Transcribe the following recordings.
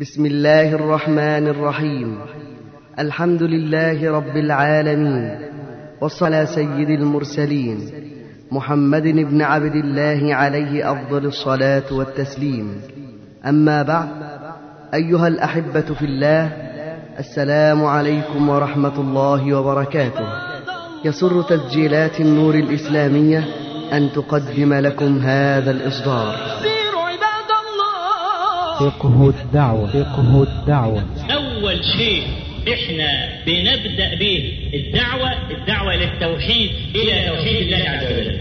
بسم الله الرحمن الرحيم الحمد لله رب العالمين والصلاة سيد المرسلين محمد بن عبد الله عليه أفضل الصلاة والتسليم أما بعد أيها الأحبة في الله السلام عليكم ورحمة الله وبركاته يسر تسجيلات النور الإسلامية أن تقدم لكم هذا الإصدار سيروا عباد الله فقه الدعوة فقه الدعوة أول شيء إحنا بنبدأ به الدعوة الدعوة إلى التوحيد إلى توحيد الله عز وجل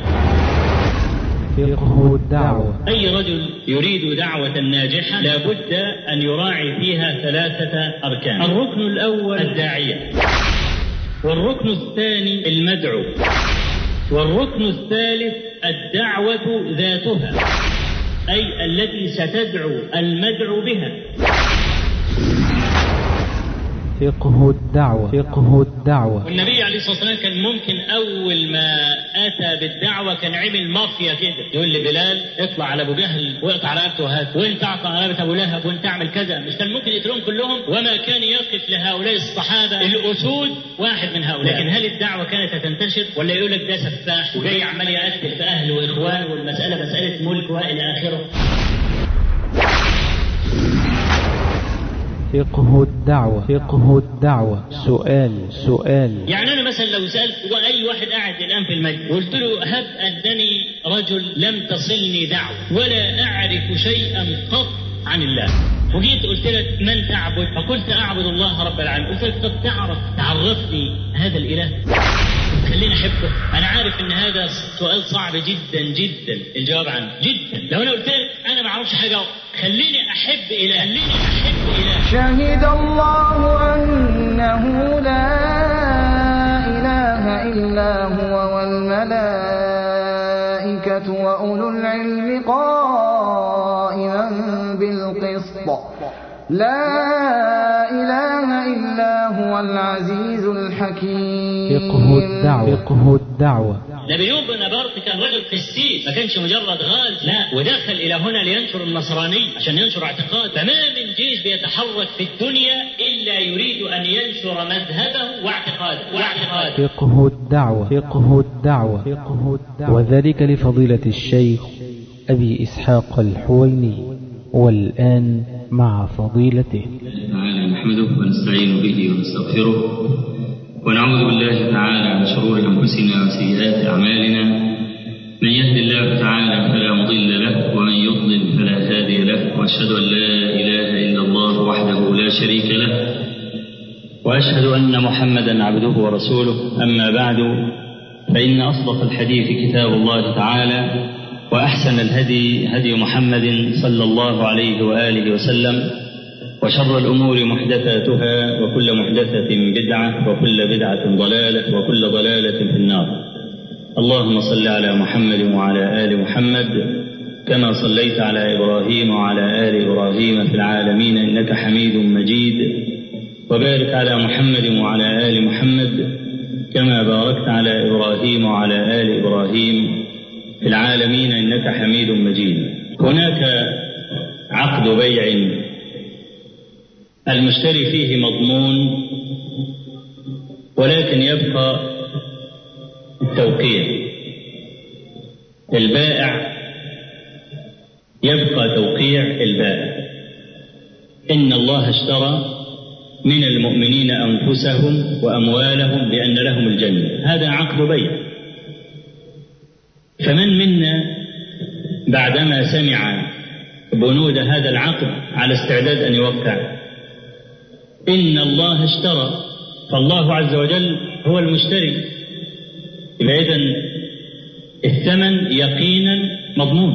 فقه الدعوة أي رجل يريد دعوة ناجحة لابد أن يراعي فيها ثلاثة أركان الركن الأول الداعية والركن الثاني المدعو والركن الثالث الدعوة ذاتها أي التي ستدعو المدعو بها فقه الدعوة فقه الدعوة والنبي عليه الصلاه والسلام كان ممكن اول ما اتى بالدعوه كان عمل مافيا كده يقول لبلال اطلع على ابو جهل واقطع على رقبته وهات وانت اعطى على رقبه ابو لهب وانت اعمل كذا مش كان ممكن يقتلهم كلهم وما كان يقف لهؤلاء الصحابه الاسود واحد من هؤلاء لكن هل الدعوه كانت هتنتشر ولا يقول لك ده سفاح وجاي عمال يقتل في اهله واخوانه والمساله مساله ملك والى اخره فقه الدعوة فقه الدعوة سؤال سؤال يعني انا مثلا لو سالت واي واحد قاعد الان في المجد وقلت له هب انني رجل لم تصلني دعوه ولا اعرف شيئا قط عن الله وجيت قلت لك من تعبد فقلت اعبد الله رب العالمين قلت لك طب تعرف تعرفني هذا الاله خليني احبه انا عارف ان هذا سؤال صعب جدا جدا الجواب عنه جدا لو انا قلت لك انا ما اعرفش حاجه خليني احب اله خليني احب اله شهد الله أنه لا إله إلا هو والملائكة وأولو العلم قائما بالقسط لا إله إلا هو العزيز الحكيم فقه الدعوة فقه الدعوة نبي بونابرت كان رجل قسيس ما كانش مجرد غاز لا ودخل الى هنا لينشر النصرانيه عشان ينشر اعتقاد فما من جيش بيتحرك في الدنيا الا يريد ان ينشر مذهبه واعتقاده واعتقاده فقه الدعوة فقه الدعوة فقه الدعوة وذلك لفضيلة الشيخ أبي إسحاق الحويني والآن مع فضيلته تعالى نحمده ونستعين به ونستغفره ونعوذ بالله تعالى من شرور انفسنا وسيئات اعمالنا من يهد الله تعالى فلا مضل له ومن يضلل فلا هادي له واشهد ان لا اله الا الله وحده لا شريك له واشهد ان محمدا عبده ورسوله اما بعد فان اصدق الحديث كتاب الله تعالى واحسن الهدي هدي محمد صلى الله عليه واله وسلم وشر الأمور محدثاتها وكل محدثة بدعة وكل بدعة ضلالة وكل ضلالة في النار اللهم صل على محمد وعلى آل محمد كما صليت على إبراهيم وعلى آل إبراهيم في العالمين إنك حميد مجيد وبارك على محمد وعلى آل محمد كما باركت على إبراهيم وعلى آل إبراهيم في العالمين إنك حميد مجيد هناك عقد بيع المشتري فيه مضمون ولكن يبقى التوقيع البائع يبقى توقيع البائع إن الله اشترى من المؤمنين أنفسهم وأموالهم بأن لهم الجنة هذا عقد بيع فمن منا بعدما سمع بنود هذا العقد على استعداد أن يوقع إن الله اشترى فالله عز وجل هو المشتري يبقى إذا الثمن يقينا مضمون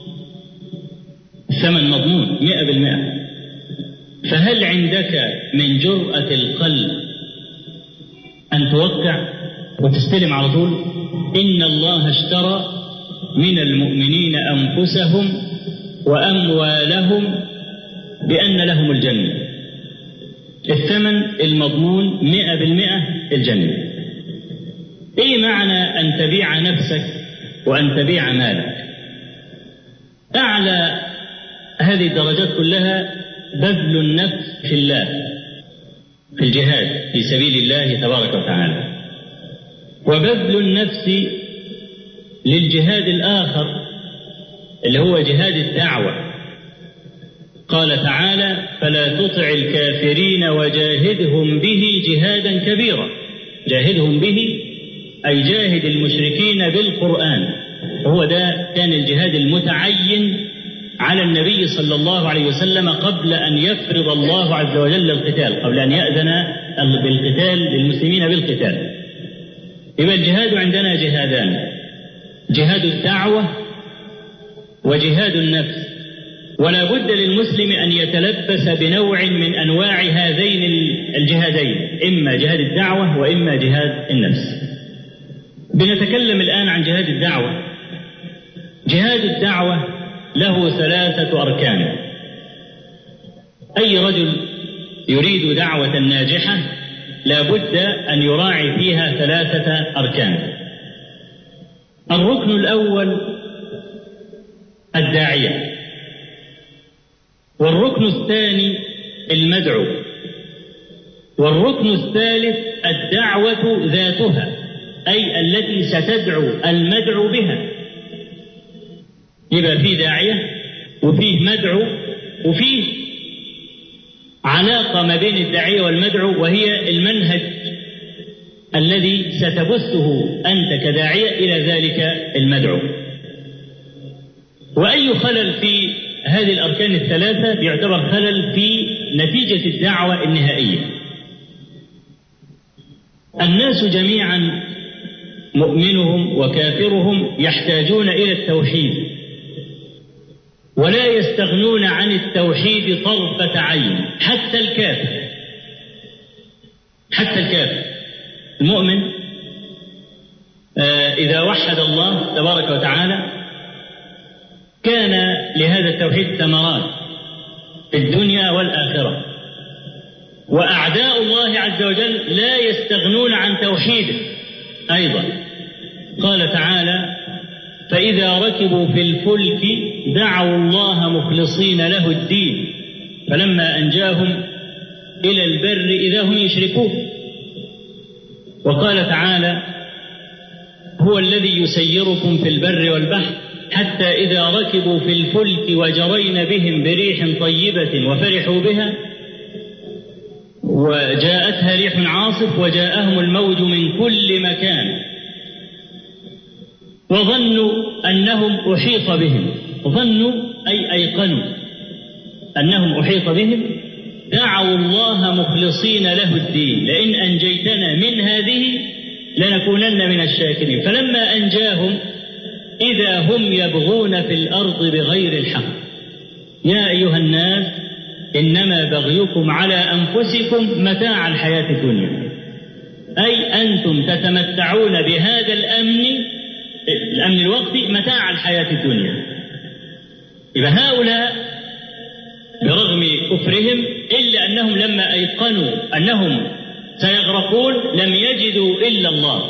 الثمن مضمون مئة بالمئة فهل عندك من جرأة القلب أن توقع وتستلم على طول إن الله اشترى من المؤمنين أنفسهم وأموالهم بأن لهم الجنة الثمن المضمون مئة بالمئة الجنة ايه معنى ان تبيع نفسك وان تبيع مالك اعلى هذه الدرجات كلها بذل النفس في الله في الجهاد في سبيل الله تبارك وتعالى وبذل النفس للجهاد الآخر اللي هو جهاد الدعوة قال تعالى فلا تطع الكافرين وجاهدهم به جهادا كبيرا جاهدهم به أي جاهد المشركين بالقرآن وهو ده كان الجهاد المتعين على النبي صلى الله عليه وسلم قبل أن يفرض الله عز وجل القتال قبل أن يأذن بالقتال للمسلمين بالقتال يبقى الجهاد عندنا جهادان جهاد الدعوة وجهاد النفس ولا بد للمسلم أن يتلبس بنوع من أنواع هذين الجهادين إما جهاد الدعوة وإما جهاد النفس بنتكلم الآن عن جهاد الدعوة جهاد الدعوة له ثلاثة أركان أي رجل يريد دعوة ناجحة لا بد أن يراعي فيها ثلاثة أركان الركن الأول الداعية والركن الثاني المدعو والركن الثالث الدعوة ذاتها أي التي ستدعو المدعو بها يبقى فيه داعية وفيه مدعو وفيه علاقة ما بين الداعية والمدعو وهي المنهج الذي ستبثه أنت كداعية إلى ذلك المدعو وأي خلل في هذه الأركان الثلاثة بيعتبر خلل في نتيجة الدعوة النهائية الناس جميعا مؤمنهم وكافرهم يحتاجون إلى التوحيد ولا يستغنون عن التوحيد طرفة عين حتى الكافر حتى الكافر المؤمن آه إذا وحد الله تبارك وتعالى كان لهذا التوحيد ثمرات في الدنيا والآخرة وأعداء الله عز وجل لا يستغنون عن توحيده أيضا قال تعالى فإذا ركبوا في الفلك دعوا الله مخلصين له الدين فلما أنجاهم إلى البر إذا هم يشركون وقال تعالى هو الذي يسيركم في البر والبحر حتى إذا ركبوا في الفلك وجرين بهم بريح طيبة وفرحوا بها وجاءتها ريح عاصف وجاءهم الموج من كل مكان وظنوا أنهم أحيط بهم ظنوا أي أيقنوا أنهم أحيط بهم دعوا الله مخلصين له الدين لئن أنجيتنا من هذه لنكونن من الشاكرين فلما أنجاهم إذا هم يبغون في الأرض بغير الحق يا أيها الناس إنما بغيكم على أنفسكم متاع الحياة الدنيا أي أنتم تتمتعون بهذا الأمن الأمن الوقتي متاع الحياة الدنيا إذا هؤلاء برغم كفرهم إلا أنهم لما أيقنوا أنهم سيغرقون لم يجدوا إلا الله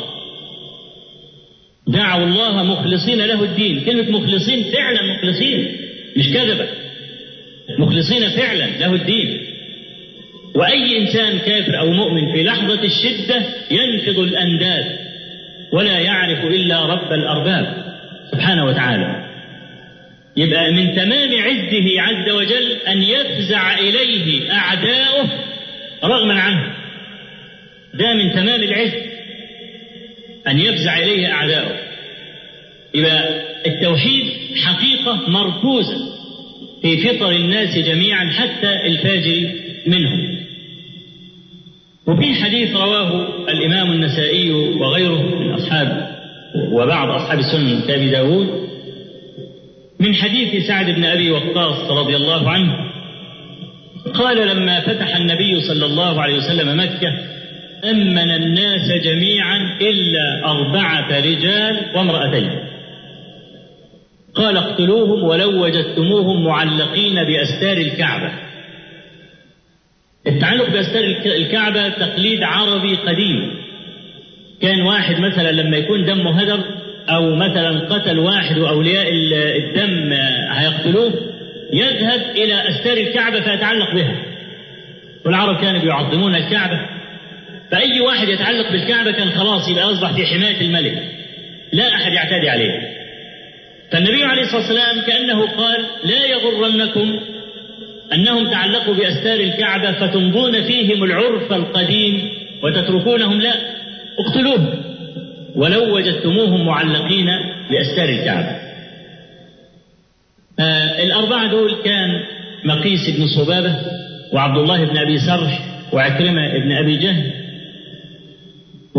دعوا الله مخلصين له الدين كلمة مخلصين فعلا مخلصين مش كذبة مخلصين فعلا له الدين وأي إنسان كافر أو مؤمن في لحظة الشدة ينفض الأنداد ولا يعرف إلا رب الأرباب سبحانه وتعالى يبقى من تمام عزه عز وجل أن يفزع إليه أعداؤه رغما عنه ده من تمام العز أن يفزع إليه أعداؤه يبقى التوحيد حقيقة مركوزة في فطر الناس جميعا حتى الفاجر منهم وفي حديث رواه الإمام النسائي وغيره من أصحاب وبعض أصحاب السنن كأبي داود من حديث سعد بن أبي وقاص رضي الله عنه قال لما فتح النبي صلى الله عليه وسلم مكة أمن الناس جميعا إلا أربعة رجال وامرأتين قال اقتلوهم ولو وجدتموهم معلقين بأستار الكعبة التعلق بأستار الكعبة تقليد عربي قديم كان واحد مثلا لما يكون دمه هدر أو مثلا قتل واحد وأولياء الدم هيقتلوه يذهب إلى أستار الكعبة فيتعلق بها والعرب كانوا بيعظمون الكعبة فأي واحد يتعلق بالكعبة كان خلاص يبقى أصبح في حماية الملك لا أحد يعتدي عليه فالنبي عليه الصلاة والسلام كأنه قال لا يغرنكم أنهم تعلقوا بأستار الكعبة فتمضون فيهم العرف القديم وتتركونهم لا اقتلوهم ولو وجدتموهم معلقين بأستار الكعبة آه الأربعة دول كان مقيس بن صبابة وعبد الله بن أبي سرح وعكرمة بن أبي جهل و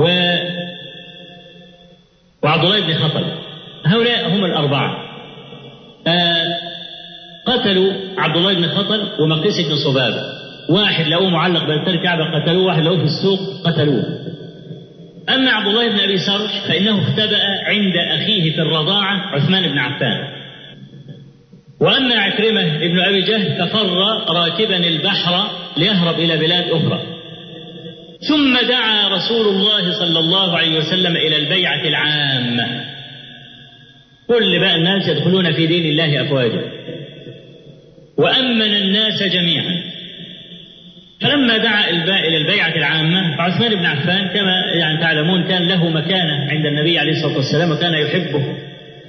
وعبد الله بن خطل هؤلاء هم الأربعة آه قتلوا عبد الله بن خطل ومقيس بن صبابة واحد لقوه معلق بأستار الكعبة قتلوه واحد لقوه في السوق قتلوه أما عبد الله بن أبي سرح فإنه اختبأ عند أخيه في الرضاعة عثمان بن عفان وأما عكرمة بن أبي جهل ففر راكبا البحر ليهرب إلى بلاد أخرى ثم دعا رسول الله صلى الله عليه وسلم إلى البيعة العامة كل بقى الناس يدخلون في دين الله أفواجا وأمن الناس جميعا فلما دعا إلى البيعة العامة فعثمان بن عفان كما يعني تعلمون كان له مكانة عند النبي عليه الصلاة والسلام وكان يحبه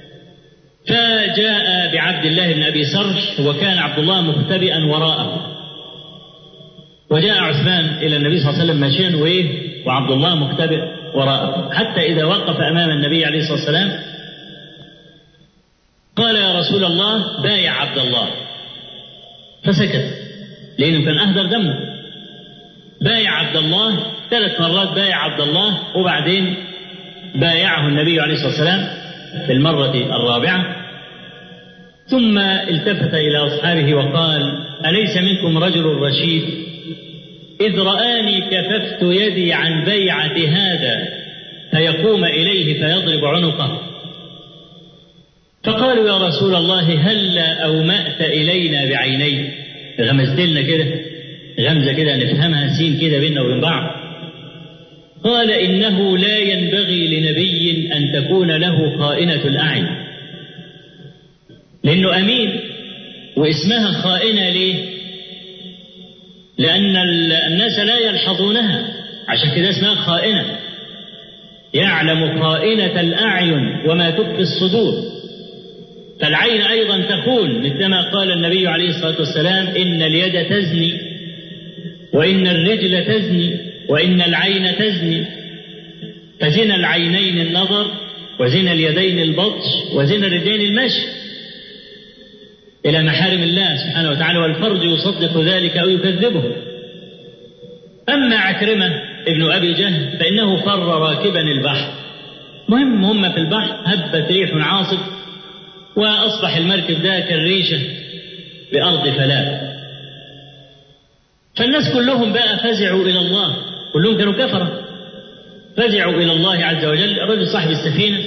فجاء بعبد الله بن أبي سرح وكان عبد الله مختبئا وراءه وجاء عثمان إلى النبي صلى الله عليه وسلم ماشيا وإيه وعبد الله مختبئ وراءه حتى إذا وقف أمام النبي عليه الصلاة والسلام قال يا رسول الله بايع عبد الله فسكت لأنه كان أهدر دمه بايع عبد الله ثلاث مرات بايع عبد الله وبعدين بايعه النبي عليه الصلاة والسلام في المرة الرابعة ثم التفت إلى أصحابه وقال أليس منكم رجل رشيد إذ رآني كففت يدي عن بيعة هذا فيقوم إليه فيضرب عنقه فقالوا يا رسول الله هلا أومأت إلينا بعينيك غمزت لنا كده غمزة كده نفهمها سين كده بيننا وبين بعض قال إنه لا ينبغي لنبي أن تكون له خائنة الأعين لأنه أمين واسمها خائنة ليه؟ لأن الناس لا يلحظونها عشان كده اسمها خائنة يعلم خائنة الأعين وما تبقي الصدور فالعين أيضا تخون مثلما قال النبي عليه الصلاة والسلام إن اليد تزني وإن الرجل تزني وإن العين تزني فزنا العينين النظر وزنا اليدين البطش وزنا الرجلين المشي إلى محارم الله سبحانه وتعالى والفرج يصدق ذلك أو يكذبه أما عكرمة ابن أبي جهل فإنه فر راكبا البحر مهم هم في البحر هبت ريح عاصف وأصبح المركب ده كالريشة بأرض فلاة فالناس كلهم بقى فزعوا إلى الله كلهم كانوا كفرة فزعوا إلى الله عز وجل الرجل صاحب السفينة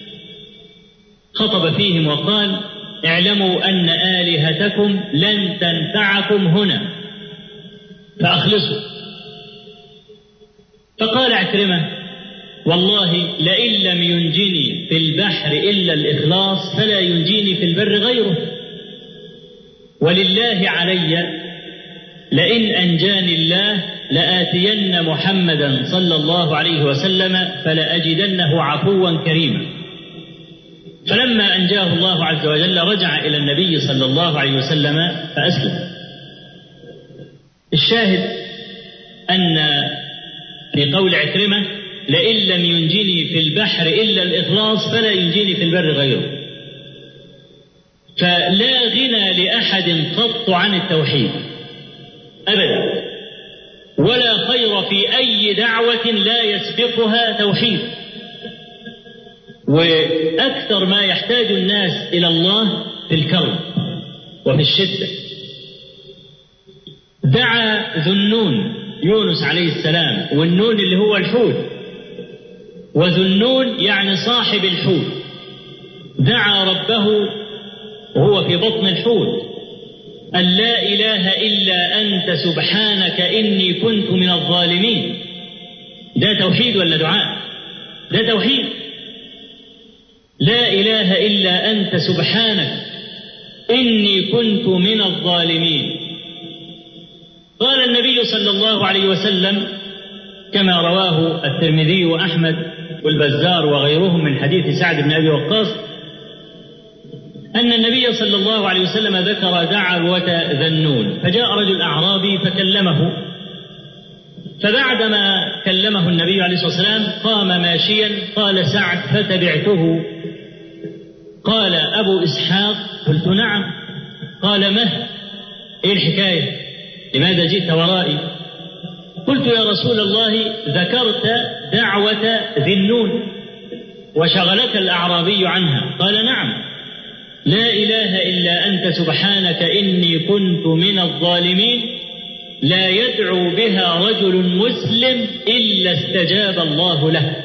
خطب فيهم وقال اعلموا أن آلهتكم لن تنفعكم هنا فأخلصوا فقال عكرمة والله لئن لم ينجني في البحر إلا الإخلاص فلا ينجيني في البر غيره ولله علي لئن أنجاني الله لآتين محمدا صلى الله عليه وسلم فلأجدنه عفوا كريما فلما أنجاه الله عز وجل رجع إلى النبي صلى الله عليه وسلم فأسلم الشاهد أن في قول عكرمة لئن لم ينجني في البحر إلا الإخلاص فلا ينجيني في البر غيره فلا غنى لأحد قط عن التوحيد أبدا ولا خير في أي دعوة لا يسبقها توحيد وأكثر ما يحتاج الناس إلى الله في الكرب وفي الشدة دعا ذو النون يونس عليه السلام والنون اللي هو الحوت وذو النون يعني صاحب الحوت دعا ربه وهو في بطن الحوت أن لا إله إلا أنت سبحانك إني كنت من الظالمين ده توحيد ولا دعاء ده توحيد لا إله إلا أنت سبحانك إني كنت من الظالمين قال النبي صلى الله عليه وسلم كما رواه الترمذي وأحمد والبزار وغيرهم من حديث سعد بن أبي وقاص أن النبي صلى الله عليه وسلم ذكر دعوة ذنون فجاء رجل أعرابي فكلمه فبعدما كلمه النبي عليه الصلاة والسلام قام ماشيا قال سعد فتبعته قال أبو إسحاق قلت نعم قال مه إيه الحكاية لماذا جئت ورائي قلت يا رسول الله ذكرت دعوة ذي النون وشغلك الأعرابي عنها قال نعم لا إله إلا أنت سبحانك إني كنت من الظالمين لا يدعو بها رجل مسلم إلا استجاب الله له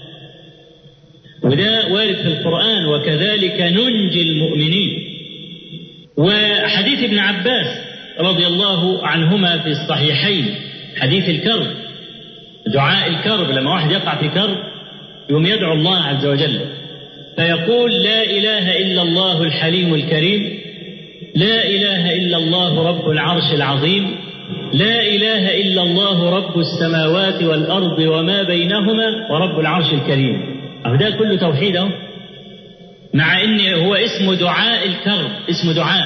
وده وارد في القرآن وكذلك ننجي المؤمنين وحديث ابن عباس رضي الله عنهما في الصحيحين حديث الكرب دعاء الكرب لما واحد يقع في كرب يوم يدعو الله عز وجل فيقول لا إله إلا الله الحليم الكريم لا إله إلا الله رب العرش العظيم لا إله إلا الله رب السماوات والأرض وما بينهما ورب العرش الكريم أهو ده كله توحيد أهو مع إن هو اسم دعاء الكرب اسم دعاء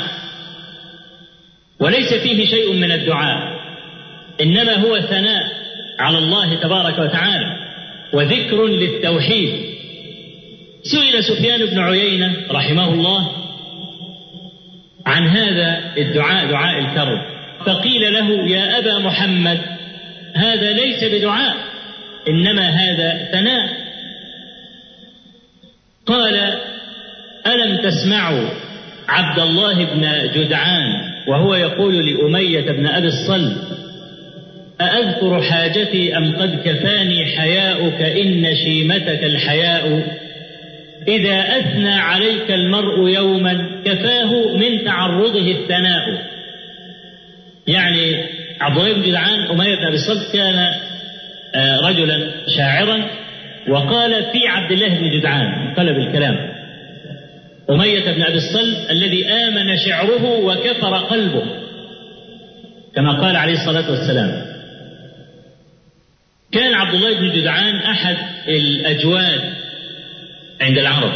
وليس فيه شيء من الدعاء إنما هو ثناء على الله تبارك وتعالى وذكر للتوحيد سئل سفيان بن عيينة رحمه الله عن هذا الدعاء دعاء الكرب فقيل له يا أبا محمد هذا ليس بدعاء إنما هذا ثناء قال ألم تسمعوا عبد الله بن جدعان وهو يقول لأمية بن أبي الصلب أأذكر حاجتي أم قد كفاني حياؤك إن شيمتك الحياء إذا أثنى عليك المرء يوما كفاه من تعرضه الثناء يعني عبد الله بن جدعان أمية بن أبي الصلت كان رجلا شاعرا وقال في عبد الله بن جدعان انقلب الكلام أمية بن أبي الصلت الذي آمن شعره وكفر قلبه كما قال عليه الصلاة والسلام كان عبد الله بن جدعان أحد الأجواد عند العرب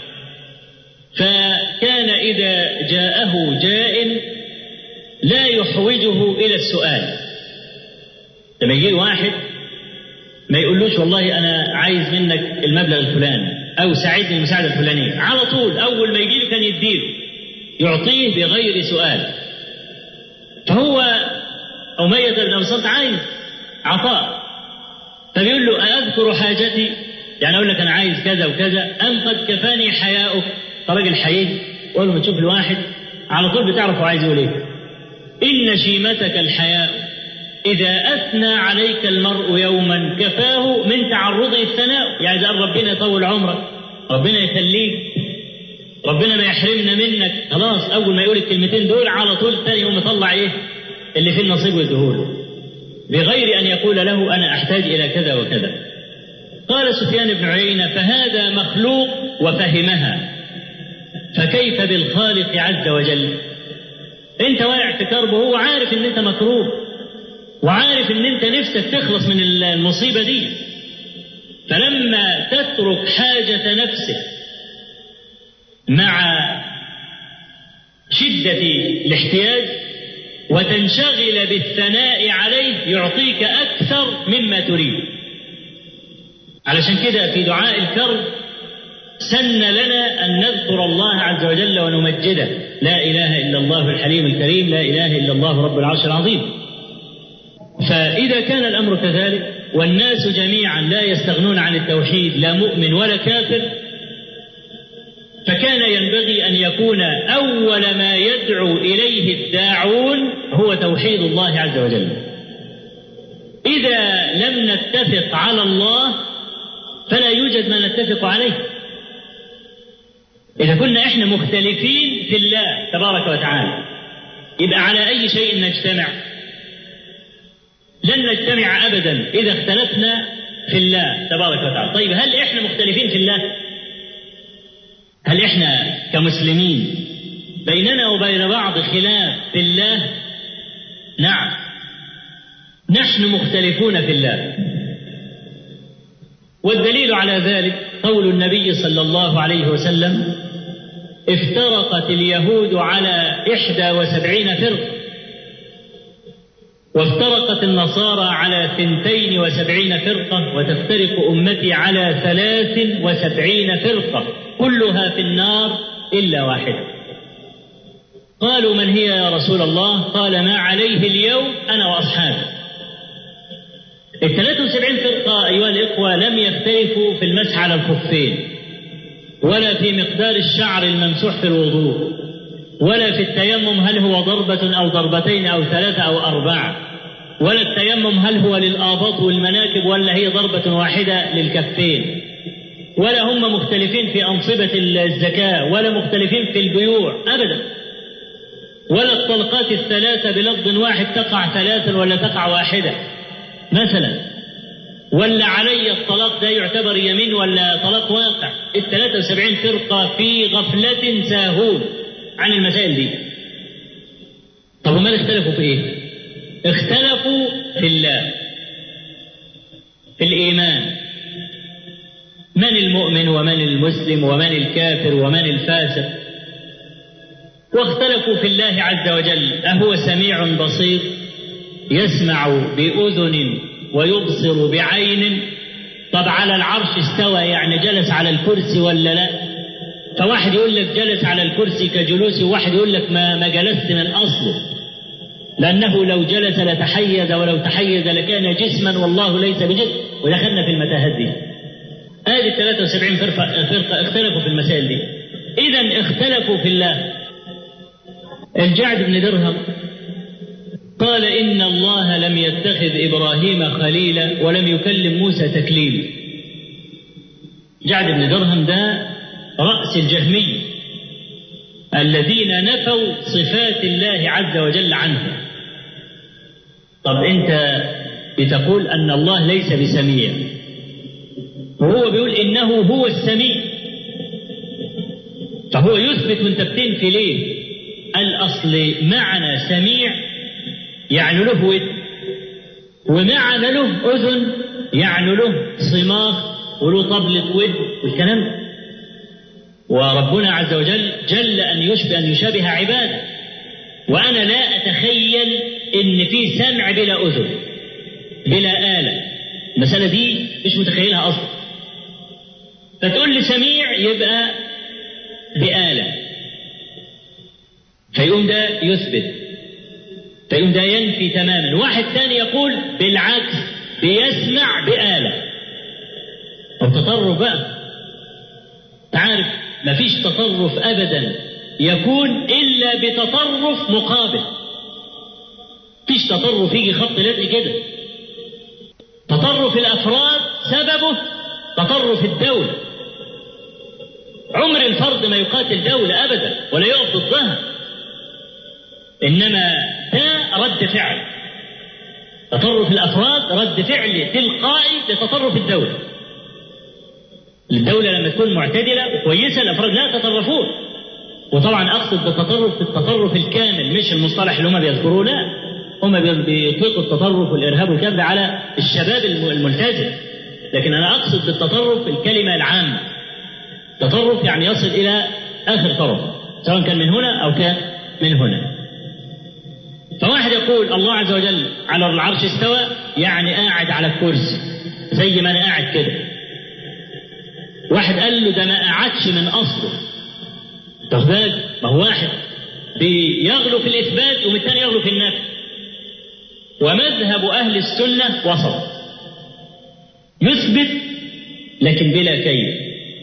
فكان إذا جاءه جاء لا يحوجه إلى السؤال لما يجي واحد ما يقولوش والله أنا عايز منك المبلغ الفلاني أو ساعدني المساعدة الفلانية على طول أول ما يجي له كان يديله يعطيه بغير سؤال فهو أمية بن أبي صلت عايز عطاء فبيقول له أذكر حاجتي يعني أقول لك أنا عايز كذا وكذا أم قد كفاني حياؤك فراجل حيي قول له تشوف الواحد على طول بتعرف هو عايز يقول إيه إن شيمتك الحياء إذا أثنى عليك المرء يوما كفاه من تعرضه الثناء يعني إذا ربنا يطول عمرك ربنا يخليك ربنا ما يحرمنا منك خلاص أول ما يقول الكلمتين دول على طول ثاني يوم يطلع إيه اللي في النصيب ويديهوله بغير أن يقول له أنا أحتاج إلى كذا وكذا قال سفيان بن عيينة فهذا مخلوق وفهمها فكيف بالخالق عز وجل انت واقع في كرب وهو عارف ان انت مكروب وعارف ان انت نفسك تخلص من المصيبة دي فلما تترك حاجة نفسك مع شدة الاحتياج وتنشغل بالثناء عليه يعطيك أكثر مما تريد علشان كده في دعاء الكرب سن لنا أن نذكر الله عز وجل ونمجده لا إله إلا الله الحليم الكريم لا إله إلا الله رب العرش العظيم فإذا كان الأمر كذلك والناس جميعا لا يستغنون عن التوحيد لا مؤمن ولا كافر فكان ينبغي أن يكون أول ما يدعو إليه الداعون هو توحيد الله عز وجل إذا لم نتفق على الله فلا يوجد ما نتفق عليه إذا كنا إحنا مختلفين في الله تبارك وتعالى يبقى على أي شيء نجتمع لن نجتمع أبدا إذا اختلفنا في الله تبارك وتعالى طيب هل إحنا مختلفين في الله هل إحنا كمسلمين بيننا وبين بعض خلاف في الله نعم نحن مختلفون في الله والدليل على ذلك قول النبي صلى الله عليه وسلم افترقت اليهود على إحدى وسبعين فرقة وافترقت النصارى على ثنتين وسبعين فرقة وتفترق أمتي على ثلاث وسبعين فرقة كلها في النار إلا واحدة قالوا من هي يا رسول الله قال ما عليه اليوم أنا وأصحابي الثلاث وسبعين فرقة أيها الإخوة لم يختلفوا في المسح على الخفين ولا في مقدار الشعر الممسوح في الوضوء ولا في التيمم هل هو ضربة أو ضربتين أو ثلاثة أو أربعة ولا التيمم هل هو للآباط والمناكب ولا هي ضربة واحدة للكفين ولا هم مختلفين في أنصبة الزكاة ولا مختلفين في البيوع أبدا ولا الطلقات الثلاثة بلفظ واحد تقع ثلاثا ولا تقع واحدة مثلا ولا علي الطلاق ده يعتبر يمين ولا طلاق واقع الثلاثة وسبعين فرقة في غفلة ساهون عن المسائل دي طب وما اختلفوا في ايه اختلفوا في الله في الإيمان من المؤمن ومن المسلم ومن الكافر ومن الفاسق واختلفوا في الله عز وجل أهو سميع بصير يسمع بأذن ويبصر بعين طب على العرش استوى يعني جلس على الكرسي ولا لا فواحد يقول لك جلس على الكرسي كجلوسي وواحد يقول لك ما, ما جلست من أصله لأنه لو جلس لتحيز ولو تحيز لكان جسما والله ليس بجسم ودخلنا في المتاهات دي هذه 73 فرقة, فرقة اختلفوا في المسائل دي إذا اختلفوا في الله الجعد بن درهم قال إن الله لم يتخذ إبراهيم خليلا ولم يكلم موسى تكليما جعد بن درهم ده رأس الجهمية الذين نفوا صفات الله عز وجل عنه طب أنت بتقول أن الله ليس بسميع وهو بيقول إنه هو السميع فهو يثبت وانت بتنفي ليه الأصل معنى سميع يعني له ود ومعنى له أذن يعني له صماخ وله طبلة ود والكلام ده وربنا عز وجل جل أن يشبه أن يشابه عباده وأنا لا أتخيل إن في سمع بلا أذن بلا آلة المسألة دي مش متخيلها أصلا فتقول لي سميع يبقى بآلة فيقوم ده يثبت فيقوم ده ينفي تماما واحد ثاني يقول بالعكس بيسمع بآلة التطرف بقى تعرف مفيش تطرف أبدا يكون إلا بتطرف مقابل فيش تطرف يجي خط لازق كده تطرف الأفراد سببه تطرف الدولة عمر الفرد ما يقاتل دولة أبدا ولا يقف ضدها إنما ده رد فعل تطرف الأفراد رد فعل تلقائي لتطرف الدولة الدولة لما تكون معتدلة وكويسة الأفراد لا يتطرفون وطبعا أقصد بالتطرف التطرف الكامل مش المصطلح اللي هم بيذكروه لا هم بيطلقوا التطرف والإرهاب والكلام ده على الشباب الملتزم لكن أنا أقصد بالتطرف الكلمة العامة تطرف يعني يصل إلى آخر طرف سواء كان من هنا أو كان من هنا فواحد يقول الله عز وجل على العرش استوى يعني قاعد على الكرسي زي ما أنا قاعد كده واحد قال له ده ما قعدش من أصله طب ما هو واحد بيغلو في الإثبات والثاني يغلو في النفي ومذهب أهل السنة وسط يثبت لكن بلا كيف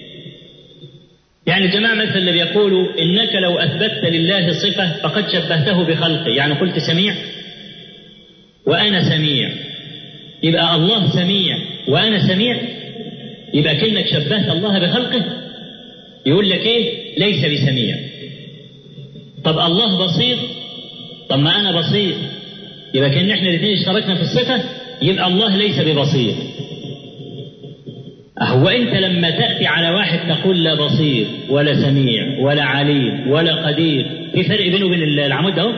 يعني الجماعة مثلا اللي بيقولوا إنك لو أثبتت لله صفة فقد شبهته بخلقه يعني قلت سميع وأنا سميع يبقى الله سميع وأنا سميع يبقى كأنك شبهت الله بخلقه يقول لك إيه ليس بسميع طب الله بصير طب ما أنا بصير يبقى كأن احنا الاثنين اشتركنا في الصفة يبقى الله ليس ببصير هو أنت لما تأتي على واحد تقول لا بصير ولا سميع ولا عليم ولا قدير في فرق بينه وبين العمود ده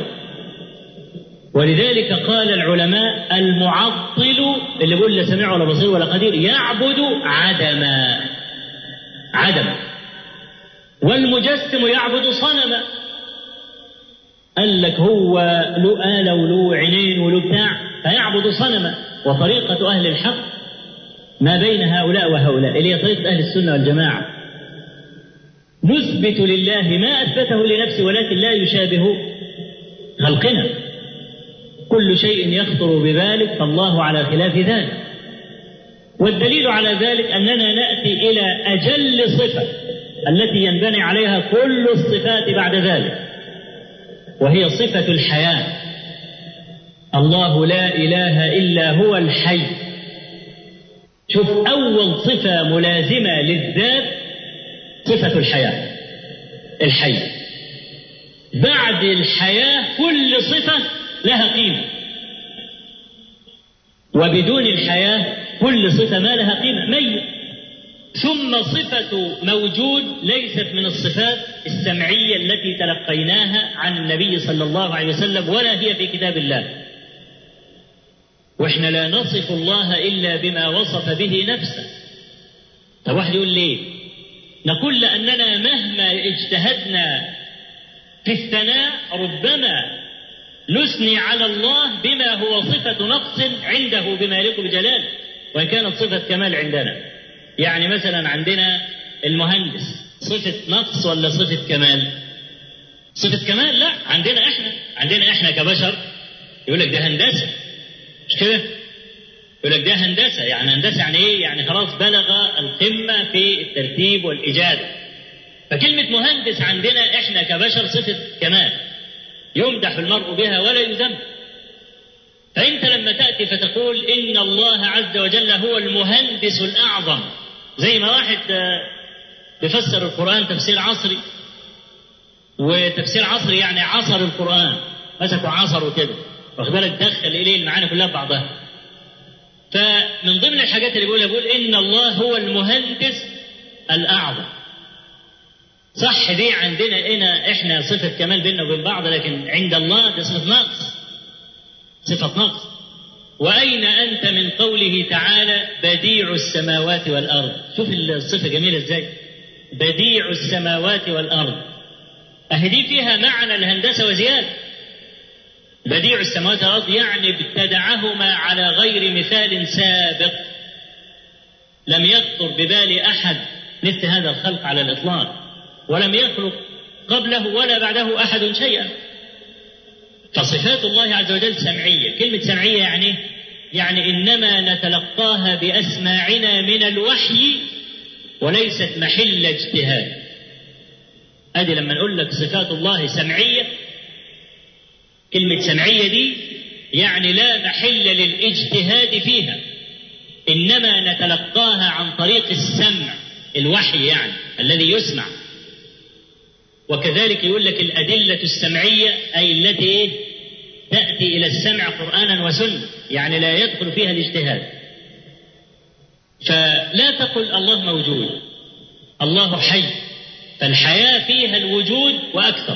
ولذلك قال العلماء المعطل اللي بيقول لا سميع ولا بصير ولا قدير يعبد عدما عدما والمجسم يعبد صنما قال لك هو له آلة وله عينين وله بتاع فيعبد صنما وطريقة أهل الحق ما بين هؤلاء وهؤلاء اللي هي طريقة أهل السنة والجماعة نثبت لله ما أثبته لنفسه ولكن لا يشابه خلقنا كل شيء يخطر ببالك فالله على خلاف ذلك والدليل على ذلك أننا نأتي إلى أجل صفة التي ينبني عليها كل الصفات بعد ذلك وهي صفة الحياة الله لا إله إلا هو الحي شوف أول صفة ملازمة للذات صفة الحياة الحي بعد الحياة كل صفة لها قيمة وبدون الحياة كل صفة ما لها قيمة ميت ثم صفة موجود ليست من الصفات السمعية التي تلقيناها عن النبي صلى الله عليه وسلم ولا هي في كتاب الله واحنا لا نصف الله الا بما وصف به نفسه طب واحد يقول ليه نقول لاننا مهما اجتهدنا في الثناء ربما نثني على الله بما هو صفة نقص عنده بما يليق بجلاله وإن كانت صفة كمال عندنا يعني مثلا عندنا المهندس صفة نقص ولا صفة كمال صفة كمال لا عندنا احنا عندنا احنا كبشر يقول لك ده هندسة مش كده يقول لك ده هندسة يعني هندسة يعني ايه يعني خلاص بلغ القمة في الترتيب والإجادة فكلمة مهندس عندنا احنا كبشر صفة كمال يمدح المرء بها ولا يذم فأنت لما تأتي فتقول إن الله عز وجل هو المهندس الأعظم زي ما واحد بيفسر القرآن تفسير عصري وتفسير عصري يعني عصر القرآن مسكوا عصروا كده واخد بالك دخل إليه المعاني كلها ببعضها فمن ضمن الحاجات اللي بيقولها بيقول إن الله هو المهندس الأعظم صح دي عندنا هنا احنا صفة كمال بيننا وبين بعض لكن عند الله دي صفة نقص صفة نقص وأين أنت من قوله تعالى بديع السماوات والأرض شوف الصفة جميلة ازاي بديع السماوات والأرض أهي دي فيها معنى الهندسة وزيادة بديع السماوات والأرض يعني ابتدعهما على غير مثال سابق لم يخطر ببال أحد مثل هذا الخلق على الإطلاق ولم يخلق قبله ولا بعده أحد شيئا فصفات الله عز وجل سمعية كلمة سمعية يعني يعني إنما نتلقاها بأسماعنا من الوحي وليست محل اجتهاد أدي لما نقول لك صفات الله سمعية كلمة سمعية دي يعني لا محل للاجتهاد فيها إنما نتلقاها عن طريق السمع الوحي يعني الذي يسمع وكذلك يقول لك الأدلة السمعية أي التي إيه؟ تأتي إلى السمع قرآنا وسنة يعني لا يدخل فيها الاجتهاد فلا تقل الله موجود الله حي فالحياة فيها الوجود وأكثر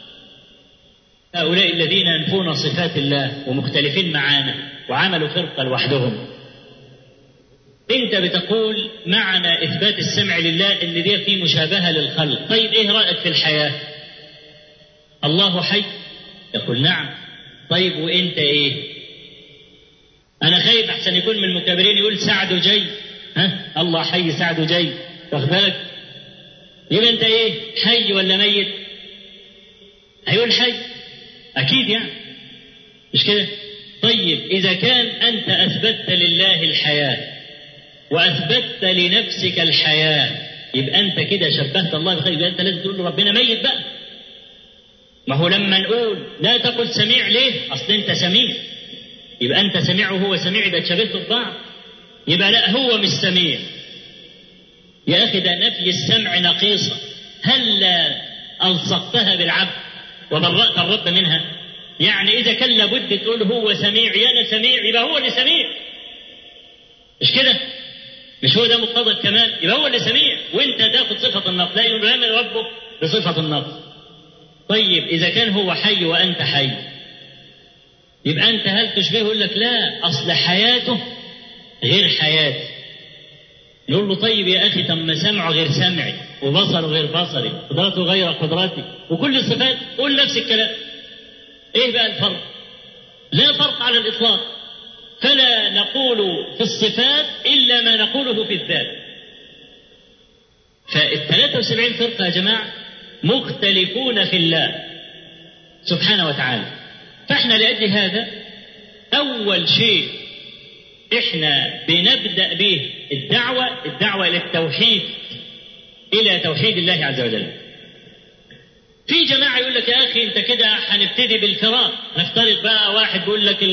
هؤلاء الذين ينفون صفات الله ومختلفين معانا وعملوا فرقة لوحدهم انت بتقول معنى اثبات السمع لله ان دي في مشابهه للخلق طيب ايه رايك في الحياه الله حي يقول نعم طيب وانت ايه انا خايف احسن يكون من المكابرين يقول سعد جاي ها الله حي سعد جاي واخد بالك يبقى انت ايه حي ولا ميت هيقول حي اكيد يعني مش كده طيب اذا كان انت اثبتت لله الحياه واثبتت لنفسك الحياه يبقى انت كده شبهت الله بخير يبقى انت لازم تقول ربنا ميت بقى ما هو لما نقول لا تقل سميع ليه اصل انت سميع يبقى انت سميع وهو سميع يبقى اتشابهتوا ببعض يبقى لا هو مش سميع يا اخي ده نفي السمع نقيصه هل الصقتها بالعبد وبرأت الرب منها يعني اذا كان لابد تقول هو سميع يا انا سميع يبقى هو اللي سميع مش كده مش هو ده مقتضى الكمال يبقى هو اللي سميع وانت تاخد صفه النقص لا يلام ربه بصفه النقص طيب اذا كان هو حي وانت حي يبقى انت هل تشبهه يقول لك لا اصل حياته غير حياتي نقول له طيب يا اخي طب ما سمعه غير سمعي وبصره غير بصري قدرته غير قدرتي وكل الصفات قول نفس الكلام ايه بقى الفرق لا فرق على الاطلاق فلا نقول في الصفات الا ما نقوله في الذات فال 73 فرقه يا جماعه مختلفون في الله سبحانه وتعالى فاحنا لاجل هذا اول شيء احنا بنبدا به الدعوه الدعوه الى التوحيد الى توحيد الله عز وجل في جماعه يقول لك يا اخي انت كده هنبتدي بالفراق نفترض بقى واحد بيقول لك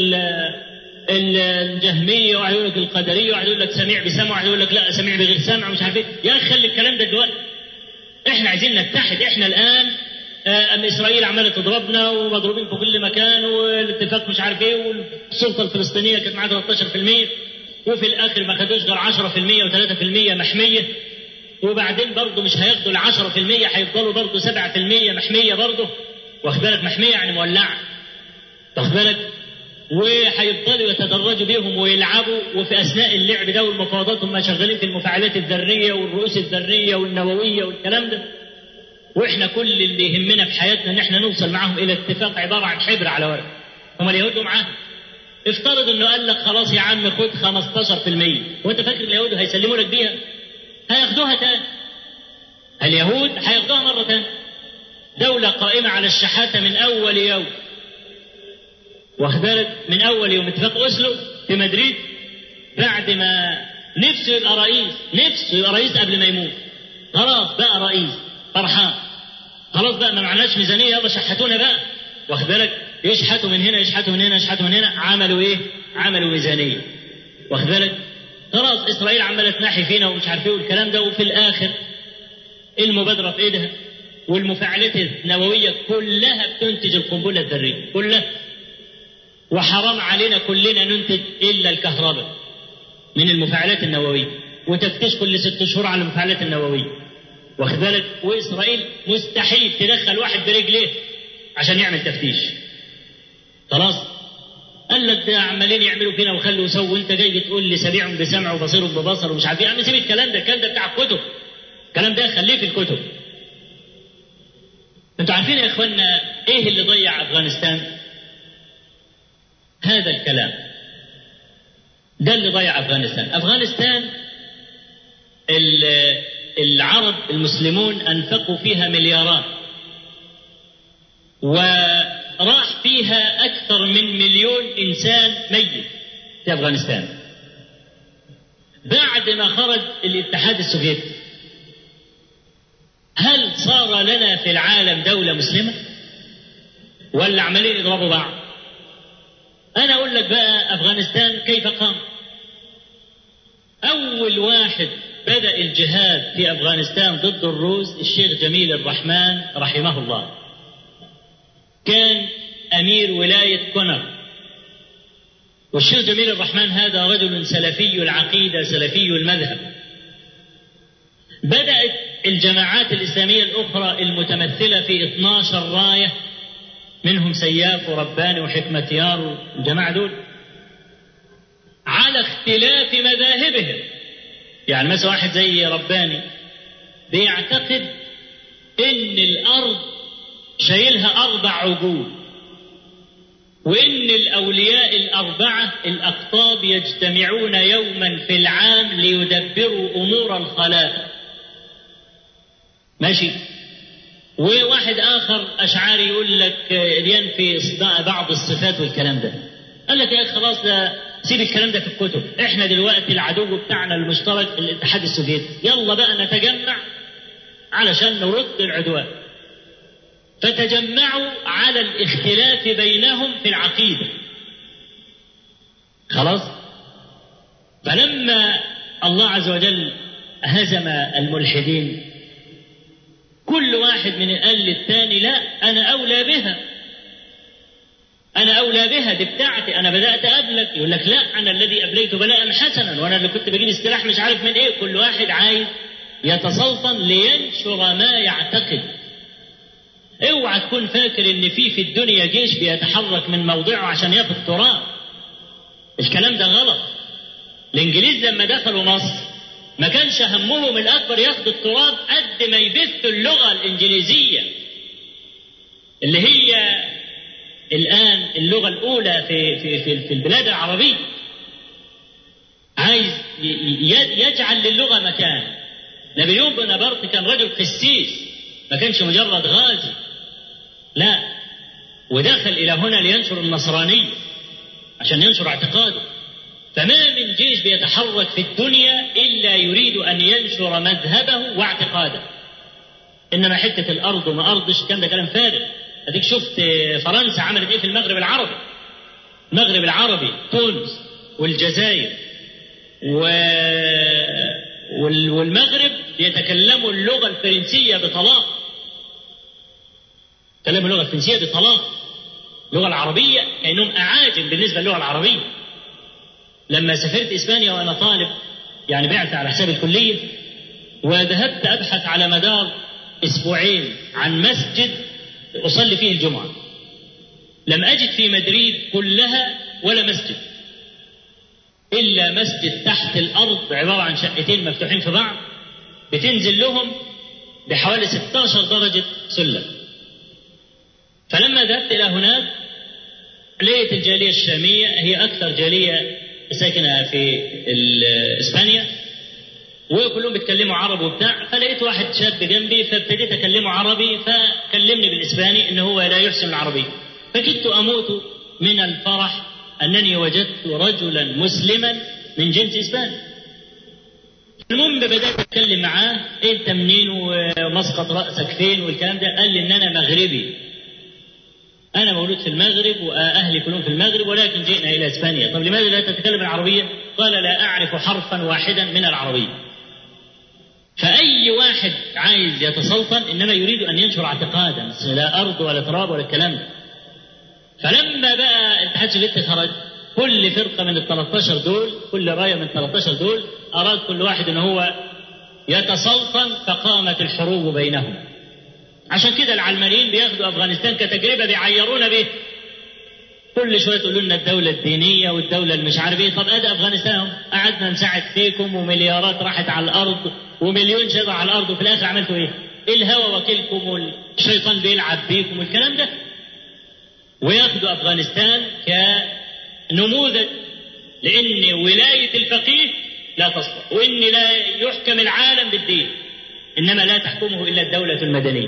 الجهميه وواحد يقول لك القدريه وواحد يقول لك سميع بسمع وواحد يقول لك لا سميع بغير سمع ومش عارف ايه يا اخي خلي الكلام ده دلوقتي احنا عايزين نتحد احنا الان ام اسرائيل عماله تضربنا ومضروبين في كل مكان والاتفاق مش عارف ايه والسلطه الفلسطينيه كانت معاها 13% وفي الاخر ما خدوش غير 10% و3% محميه وبعدين برضه مش هياخدوا ال 10% هيفضلوا برضه 7% محميه برضه واخد بالك محميه يعني مولعه واخد بالك وهيفضلوا يتدرجوا بيهم ويلعبوا وفي اثناء اللعب ده والمفاوضات هم شغالين في المفاعلات الذريه والرؤوس الذريه والنوويه والكلام ده واحنا كل اللي يهمنا في حياتنا ان احنا نوصل معاهم الى اتفاق عباره عن حبر على ورق هم اليهود معاهم افترض انه قال لك خلاص يا عم خد 15% وانت فاكر اليهود هيسلموا لك بيها هياخدوها تاني اليهود هياخدوها مره تاني دوله قائمه على الشحاته من اول يوم واخد بالك من اول يوم اتفاق اوسلو في مدريد بعد ما نفسه يبقى رئيس نفسه يبقى رئيس قبل ما يموت خلاص بقى رئيس فرحان خلاص بقى ما معناش ميزانيه يلا شحتونا بقى واخد بالك يشحتوا من هنا يشحتوا من هنا يشحتوا من هنا عملوا ايه؟ عملوا ميزانيه واخد بالك خلاص اسرائيل عماله تناحي فينا ومش عارف ايه والكلام ده وفي الاخر المبادره في ايدها والمفاعلات النوويه كلها بتنتج القنبله الذريه كلها وحرام علينا كلنا ننتج الا الكهرباء من المفاعلات النوويه وتفتيش كل ست شهور على المفاعلات النوويه واخد بالك واسرائيل مستحيل تدخل واحد برجليه عشان يعمل تفتيش خلاص قال لك ده عمالين يعملوا فينا وخلوا وسووا انت جاي بتقول لي سميع بسمع وبصير ببصر ومش عارف ايه يا عم سيب الكلام ده الكلام ده بتاع الكتب الكلام ده خليه في الكتب انتوا عارفين يا اخوانا ايه اللي ضيع افغانستان هذا الكلام ده اللي ضيع افغانستان افغانستان العرب المسلمون انفقوا فيها مليارات وراح فيها اكثر من مليون انسان ميت في افغانستان بعد ما خرج الاتحاد السوفيتي هل صار لنا في العالم دولة مسلمة ولا عمالين يضربوا بعض انا اقول لك بقى افغانستان كيف قام اول واحد بدأ الجهاد في أفغانستان ضد الروس الشيخ جميل الرحمن رحمه الله كان أمير ولاية كونر والشيخ جميل الرحمن هذا رجل سلفي العقيدة سلفي المذهب بدأت الجماعات الإسلامية الأخرى المتمثلة في 12 راية منهم سياف ورباني وحكمة يار الجماعة دول على اختلاف مذاهبهم يعني مثلا واحد زي رباني بيعتقد ان الارض شايلها اربع عجول وان الاولياء الاربعه الاقطاب يجتمعون يوما في العام ليدبروا امور الخلائق ماشي وواحد اخر اشعري يقول لك ينفي بعض الصفات والكلام ده قال لك يا اخي خلاص ده سيب الكلام ده في الكتب احنا دلوقتي العدو بتاعنا المشترك الاتحاد السوفيتي يلا بقى نتجمع علشان نرد العدوان فتجمعوا على الاختلاف بينهم في العقيدة خلاص فلما الله عز وجل هزم الملحدين كل واحد من قال للثاني لا أنا أولى بها انا اولى بها دي بتاعتي انا بدات قبلك يقول لك لا انا الذي ابليت بلاء حسنا وانا اللي كنت بجيب سلاح مش عارف من ايه كل واحد عايز يتسلطن لينشر ما يعتقد اوعى تكون فاكر ان في في الدنيا جيش بيتحرك من موضعه عشان ياخد تراب الكلام ده غلط الانجليز لما دخلوا مصر ما كانش همهم الاكبر ياخدوا التراب قد ما يبثوا اللغه الانجليزيه اللي هي الان اللغه الاولى في في في, في البلاد العربيه عايز يجعل للغه مكان نابليون بونابرت كان رجل قسيس ما كانش مجرد غازي لا ودخل الى هنا لينشر النصرانيه عشان ينشر اعتقاده فما من جيش بيتحرك في الدنيا الا يريد ان ينشر مذهبه واعتقاده انما حته الارض وما ارضش كان ده كلام فارغ اديك شفت فرنسا عملت ايه في المغرب العربي المغرب العربي تونس والجزائر و... والمغرب يتكلموا اللغه الفرنسيه بطلاق تكلموا اللغه الفرنسيه بطلاق اللغه العربيه كانهم اعاجم بالنسبه للغه العربيه لما سافرت اسبانيا وانا طالب يعني بعت على حساب الكليه وذهبت ابحث على مدار اسبوعين عن مسجد اصلي فيه الجمعه لم اجد في مدريد كلها ولا مسجد الا مسجد تحت الارض عباره عن شقتين مفتوحين في بعض بتنزل لهم بحوالي 16 درجه سلم فلما ذهبت الى هناك لقيت الجاليه الشاميه هي اكثر جاليه ساكنه في اسبانيا وكلهم بيتكلموا عربي وبتاع فلقيت واحد شاب جنبي فابتديت اكلمه عربي فكلمني بالاسباني ان هو لا يحسن العربيه فكدت اموت من الفرح انني وجدت رجلا مسلما من جنس اسباني المهم بدات اتكلم معاه انت منين ومسقط راسك فين والكلام ده قال لي ان انا مغربي انا مولود في المغرب واهلي كلهم في المغرب ولكن جئنا الى اسبانيا طب لماذا لا تتكلم العربيه قال لا اعرف حرفا واحدا من العربيه فأي واحد عايز يتسلطن إنما يريد أن ينشر اعتقادا لا أرض ولا تراب ولا الكلام ده فلما بقى الاتحاد السوفيتي خرج كل فرقة من ال 13 دول كل راية من ال 13 دول أراد كل واحد إن هو يتسلطن فقامت الحروب بينهم عشان كده العلمانيين بياخدوا أفغانستان كتجربة بيعيرونا به كل شويه تقولوا لنا الدوله الدينيه والدوله اللي مش عارف ايه طب ادي افغانستان قعدنا نساعد فيكم ومليارات راحت على الارض ومليون شغل على الارض وفي الاخر عملتوا ايه؟ الهوى وكيلكم والشيطان بيلعب بيكم والكلام ده وياخدوا افغانستان كنموذج لان ولايه الفقيه لا تصلح وان لا يحكم العالم بالدين انما لا تحكمه الا الدوله المدنيه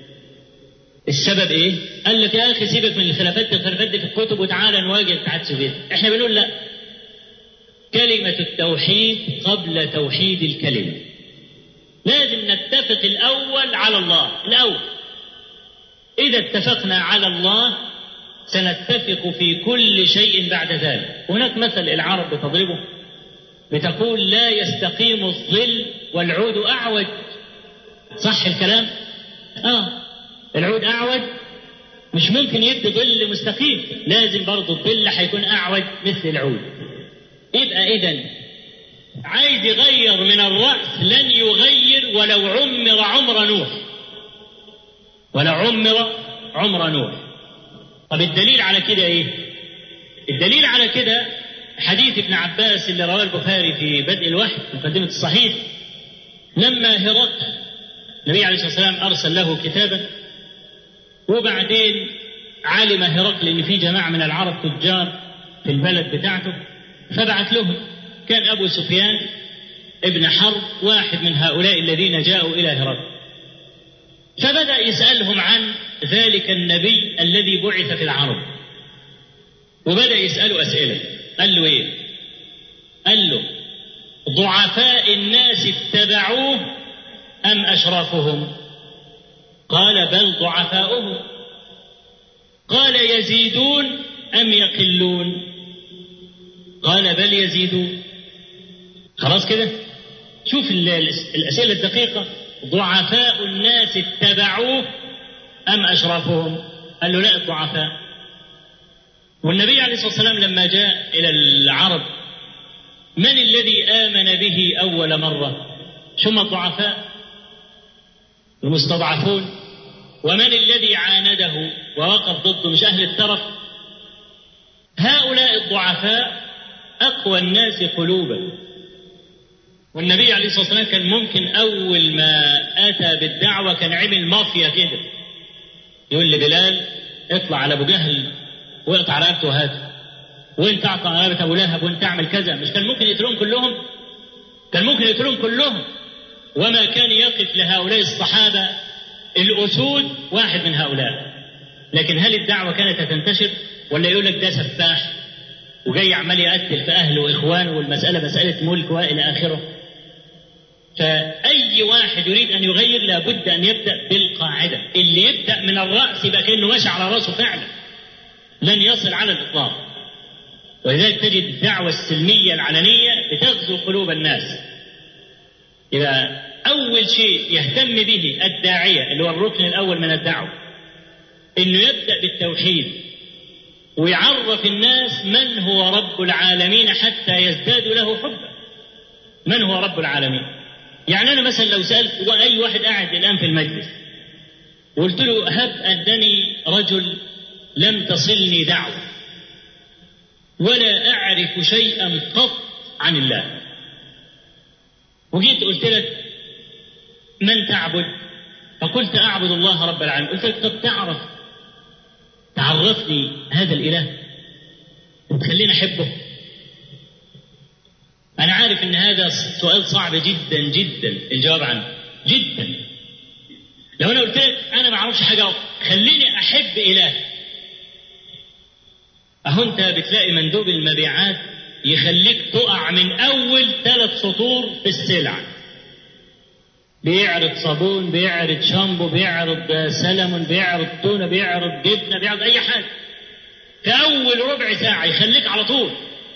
السبب ايه؟ قال لك يا اخي سيبك من الخلافات الخلافات دي في الكتب وتعالى نواجه الاتحاد السوفيتي، احنا بنقول لا. كلمة التوحيد قبل توحيد الكلمة. لازم نتفق الأول على الله، الأول. إذا اتفقنا على الله سنتفق في كل شيء بعد ذلك. هناك مثل العرب بتضربه بتقول لا يستقيم الظل والعود أعوج. صح الكلام؟ آه العود اعوج مش ممكن يدي ظل مستقيم لازم برضه الظل هيكون اعوج مثل العود يبقى اذا عايز يغير من الراس لن يغير ولو عمر عمر نوح ولو عمر عمر نوح طب الدليل على كده ايه الدليل على كده حديث ابن عباس اللي رواه البخاري في بدء الوحي مقدمه الصحيح لما هرقل النبي عليه الصلاه والسلام ارسل له كتابا وبعدين علم هرقل ان في جماعه من العرب تجار في البلد بتاعته فبعت لهم كان ابو سفيان ابن حرب واحد من هؤلاء الذين جاءوا الى هرقل فبدا يسالهم عن ذلك النبي الذي بعث في العرب وبدا يساله اسئله قال له ايه قال له ضعفاء الناس اتبعوه ام اشرافهم قال بل ضعفاؤهم قال يزيدون ام يقلون قال بل يزيدون خلاص كده شوف الاسئله الدقيقه ضعفاء الناس اتبعوه ام اشرافهم قال له لا الضعفاء والنبي عليه الصلاة والسلام لما جاء إلى العرب من الذي آمن به أول مرة ثم الضعفاء المستضعفون ومن الذي عانده ووقف ضده مش أهل الترف هؤلاء الضعفاء أقوى الناس قلوبا والنبي عليه الصلاة والسلام كان ممكن أول ما أتى بالدعوة كان عمل مافيا كده يقول لبلال اطلع على أبو جهل واقطع رقبته وهاته وانت اعطى رقبة أبو لهب وانت اعمل كذا مش كان ممكن يقتلهم كلهم كان ممكن يقتلهم كلهم وما كان يقف لهؤلاء الصحابة الأسود واحد من هؤلاء لكن هل الدعوة كانت تنتشر ولا يقول لك ده سفاح وجاي عمال يقتل في أهله وإخوانه والمسألة مسألة ملك وإلى آخره فأي واحد يريد أن يغير لابد أن يبدأ بالقاعدة اللي يبدأ من الرأس يبقى كأنه ماشي على رأسه فعلا لن يصل على الإطلاق ولذلك تجد الدعوة السلمية العلنية بتغزو قلوب الناس إذا أول شيء يهتم به الداعية اللي هو الركن الأول من الدعوة إنه يبدأ بالتوحيد ويعرف الناس من هو رب العالمين حتى يزدادوا له حبا من هو رب العالمين يعني أنا مثلا لو سألت وأي واحد قاعد الآن في المجلس وقلت له هب أنني رجل لم تصلني دعوة ولا أعرف شيئا قط عن الله وجيت قلت لك من تعبد فقلت أعبد الله رب العالمين قلت لك طب تعرف تعرفني هذا الإله وتخليني أحبه أنا عارف إن هذا سؤال صعب جدا جدا الجواب عنه جدا لو أنا قلت لك أنا ما أعرفش حاجة خليني أحب إله أهو أنت بتلاقي مندوب المبيعات يخليك تقع من أول ثلاث سطور في السلع بيعرض صابون بيعرض شامبو بيعرض سلمون بيعرض تونة بيعرض جبنة بيعرض أي حاجة في أول ربع ساعة يخليك على طول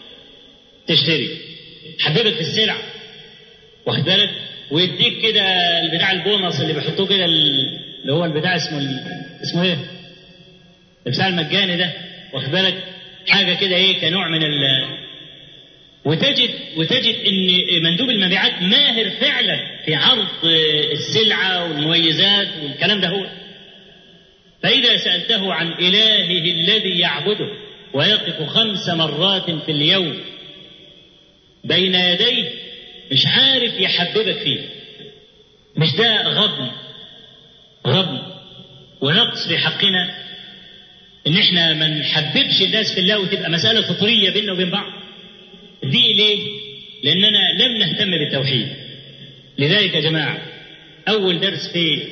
تشتري حبيبك في السلع واخد بالك ويديك كده البتاع البونص اللي بيحطوه كده اللي هو البتاع اسمه ال... اسمه ايه؟ البتاع المجاني ده واخد بالك حاجه كده ايه كنوع من ال وتجد وتجد ان مندوب المبيعات ماهر فعلا في عرض السلعه والمميزات والكلام ده هو فاذا سالته عن الهه الذي يعبده ويقف خمس مرات في اليوم بين يديه مش عارف يحببك فيه مش ده غبن غبن ونقص في حقنا ان احنا ما نحببش الناس في الله وتبقى مساله فطريه بيننا وبين بعض دي ليه لاننا لم نهتم بالتوحيد لذلك يا جماعه اول درس في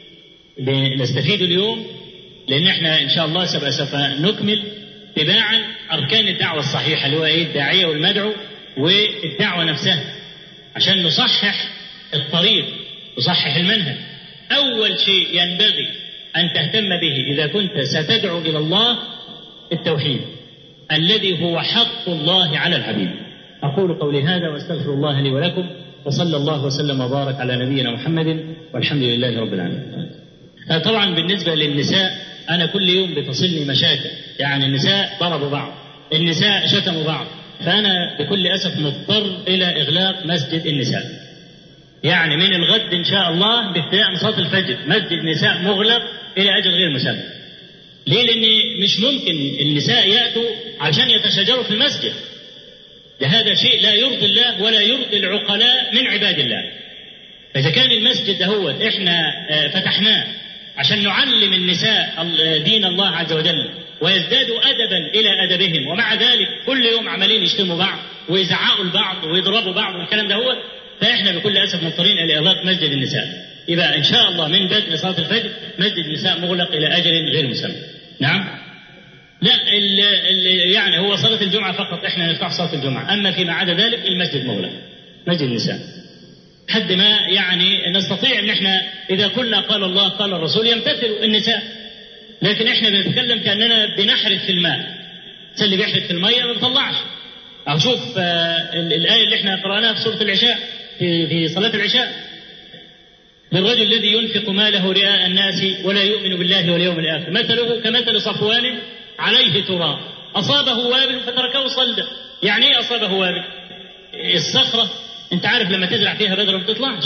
نستفيد اليوم لان احنا ان شاء الله سوف سوف نكمل تباعا اركان الدعوه الصحيحه اللي هو ايه الداعيه والمدعو والدعوه نفسها عشان نصحح الطريق نصحح المنهج اول شيء ينبغي أن تهتم به إذا كنت ستدعو إلى الله التوحيد الذي هو حق الله على العبيد أقول قولي هذا وأستغفر الله لي ولكم وصلى الله وسلم وبارك على نبينا محمد والحمد لله رب العالمين طبعا بالنسبة للنساء أنا كل يوم بتصلني مشاكل يعني النساء ضربوا بعض النساء شتموا بعض فأنا بكل أسف مضطر إلى إغلاق مسجد النساء يعني من الغد إن شاء الله بابتداء من صلاة الفجر مسجد نساء مغلق إلى أجل غير مسمى. ليه؟ لأن مش ممكن النساء يأتوا عشان يتشاجروا في المسجد. هذا شيء لا يرضي الله ولا يرضي العقلاء من عباد الله. فإذا كان المسجد دهوت إحنا فتحناه عشان نعلم النساء دين الله عز وجل ويزدادوا أدبا إلى أدبهم ومع ذلك كل يوم عمالين يشتموا بعض ويزعقوا البعض ويضربوا بعض والكلام دهوت فاحنا بكل اسف مضطرين الى اغلاق مسجد النساء. يبقى ان شاء الله من بدء صلاه الفجر مسجد النساء مغلق الى اجل غير مسمى. نعم؟ لا ال ال يعني هو صلاه الجمعه فقط احنا نفتح صلاه الجمعه، اما فيما عدا ذلك المسجد مغلق. مسجد النساء. حد ما يعني نستطيع ان احنا اذا قلنا قال الله قال الرسول يمتثل النساء. لكن احنا بنتكلم كاننا بنحرث في الماء. اللي بيحرث في الميه ما بيطلعش. أو شوف الآية اللي احنا قرأناها في سورة العشاء في في صلاة العشاء للرجل الذي ينفق ماله رئاء الناس ولا يؤمن بالله واليوم الآخر مثله كمثل صفوان عليه تراب أصابه وابل فتركه صلدا يعني إيه أصابه وابل الصخرة أنت عارف لما تزرع فيها بذرة ما بتطلعش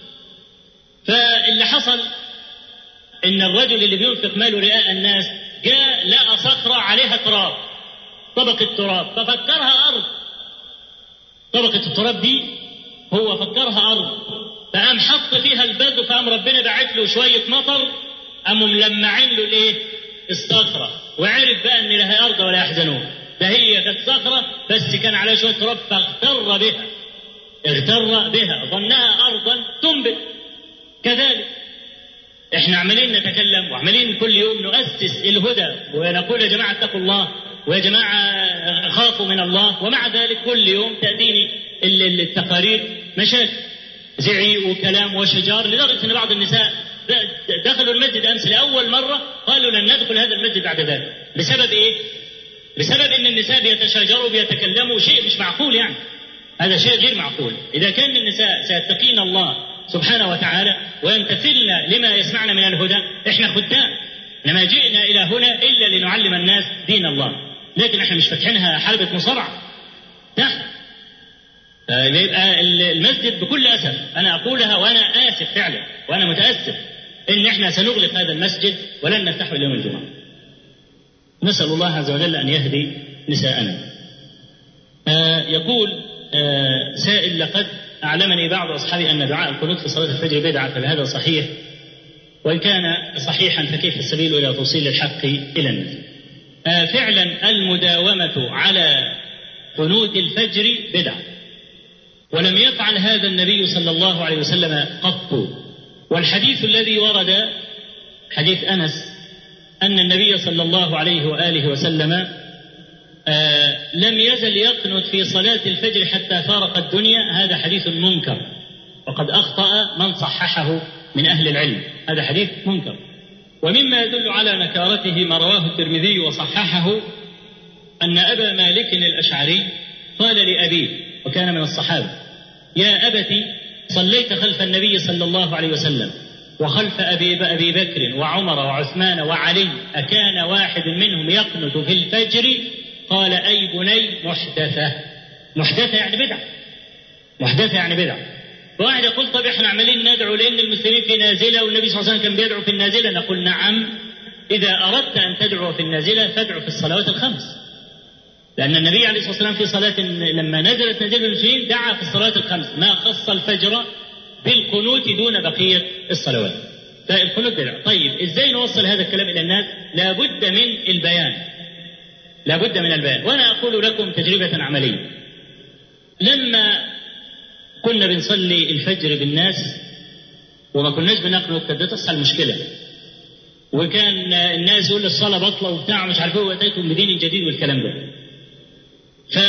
فاللي حصل إن الرجل اللي بينفق ماله رئاء الناس جاء لقى صخرة عليها تراب طبقة تراب ففكرها أرض طبقة التراب دي هو فكرها أرض فقام حط فيها البذر فقام ربنا باعت له شوية مطر قاموا ملمعين له الإيه؟ الصخرة وعرف بقى إن لا هي أرض ولا يحزنون ده هي كانت صخرة بس كان عليها شوية تراب فاغتر بها اغتر بها ظنها أرضا تنبت كذلك احنا عمالين نتكلم وعمالين كل يوم نؤسس الهدى ونقول يا جماعه اتقوا الله ويا جماعه خافوا من الله ومع ذلك كل يوم تاتيني التقارير مشاكل زعيق وكلام وشجار لدرجه ان بعض النساء دخلوا المسجد امس لاول مره قالوا لن ندخل هذا المسجد بعد ذلك بسبب ايه؟ بسبب ان النساء بيتشاجروا بيتكلموا شيء مش معقول يعني هذا شيء غير معقول اذا كان النساء سيتقين الله سبحانه وتعالى ويمتثلن لما يسمعن من الهدى احنا خدام لما جئنا الى هنا الا لنعلم الناس دين الله لكن احنا مش فاتحينها حلبة مصارعة تحت يبقى المسجد بكل اسف انا اقولها وانا اسف فعلا وانا متاسف ان احنا سنغلق هذا المسجد ولن نفتحه يوم الجمعه. نسال الله عز وجل ان يهدي نساءنا. آه يقول آه سائل لقد أعلمني بعض أصحابي أن دعاء القنوت في صلاة الفجر بدعة فهذا صحيح وإن كان صحيحا فكيف السبيل إلى توصيل الحق إلى الناس آه فعلا المداومة على قنوت الفجر بدعة ولم يفعل هذا النبي صلى الله عليه وسلم قط والحديث الذي ورد حديث أنس أن النبي صلى الله عليه وآله وسلم آه لم يزل يقنت في صلاة الفجر حتى فارق الدنيا هذا حديث منكر وقد أخطأ من صححه من أهل العلم هذا حديث منكر ومما يدل على نكارته ما رواه الترمذي وصححه أن أبا مالك الأشعري قال لأبيه وكان من الصحابة يا أبت صليت خلف النبي صلى الله عليه وسلم وخلف أبي, أبي بكر وعمر وعثمان وعلي أكان واحد منهم يقنت في الفجر قال أي بني محدثة محدثة يعني بدعة محدثة يعني بدعة واحد يقول طب احنا عمالين ندعو لأن المسلمين في نازلة والنبي صلى الله عليه وسلم كان بيدعو في النازلة نقول نعم إذا أردت أن تدعو في النازلة فادعو في الصلوات الخمس لأن النبي عليه الصلاة والسلام في صلاة لما نزلت نازلة المسلمين دعا في الصلوات الخمس ما خص الفجر بالقنوت دون بقية الصلوات فالقنوت بدعة طيب ازاي نوصل هذا الكلام إلى الناس لابد من البيان لابد من البيان وانا اقول لكم تجربه عمليه لما كنا بنصلي الفجر بالناس وما كناش بنقنط كانت تصحى المشكله وكان الناس يقول الصلاه بطله وبتاع مش عارف ايه واتيتم بدين جديد والكلام ده ف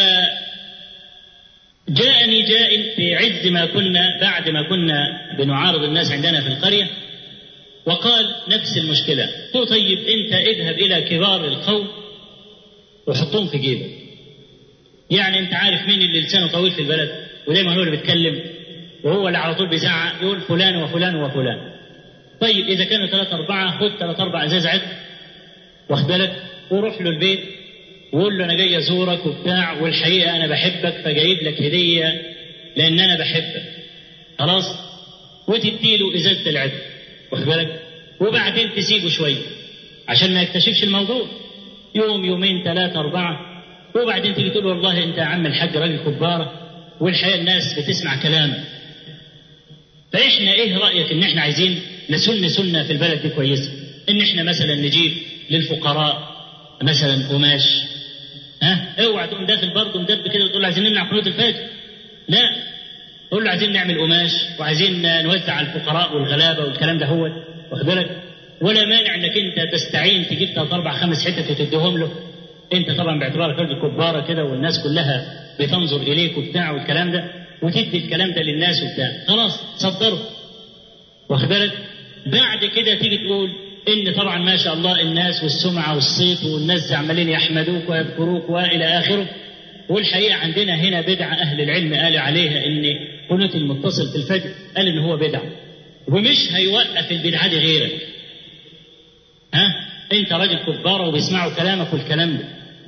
جاءني جائل في عز ما كنا بعد ما كنا بنعارض الناس عندنا في القريه وقال نفس المشكله قلت طيب انت اذهب الى كبار القوم وحطهم في جيبك يعني انت عارف مين اللي لسانه طويل في البلد ودايما هو اللي بيتكلم وهو اللي على طول بيزعق يقول فلان وفلان وفلان طيب اذا كانوا ثلاثة أربعة خد ثلاث أربع ازاز عد واخد بالك وروح له البيت وقول له انا جاي ازورك وبتاع والحقيقه انا بحبك فجايب لك هديه لان انا بحبك خلاص وتديله ازازه العد واخد بالك وبعدين تسيبه شويه عشان ما يكتشفش الموضوع يوم يومين ثلاثة أربعة وبعدين تيجي تقول والله أنت يا عم الحاج راجل كبارة والحقيقة الناس بتسمع كلامك فإحنا إيه رأيك إن إحنا عايزين نسن سنة في البلد دي كويسة إن إحنا مثلا نجيب للفقراء مثلا قماش ها اوعى تقوم داخل برضه مدب كده وتقول عايزين نمنع قنوت الفجر لا قول له عايزين نعمل قماش وعايزين نوزع على الفقراء والغلابه والكلام ده هو واخد بالك ولا مانع انك انت تستعين تجيب ثلاث اربع خمس حتت وتديهم له انت طبعا باعتبارك راجل كباره كده والناس كلها بتنظر اليك وبتاع والكلام ده وتدي الكلام ده للناس وبتاع خلاص صدره واخد بالك بعد كده تيجي تقول ان طبعا ما شاء الله الناس والسمعه والصيت والناس عمالين يحمدوك ويذكروك والى اخره والحقيقه عندنا هنا بدعه اهل العلم قالوا عليها ان قنوت المتصل في الفجر قال ان هو بدعه ومش هيوقف البدعه دي غيرك ها انت راجل كباره وبيسمعوا كلامك والكلام ده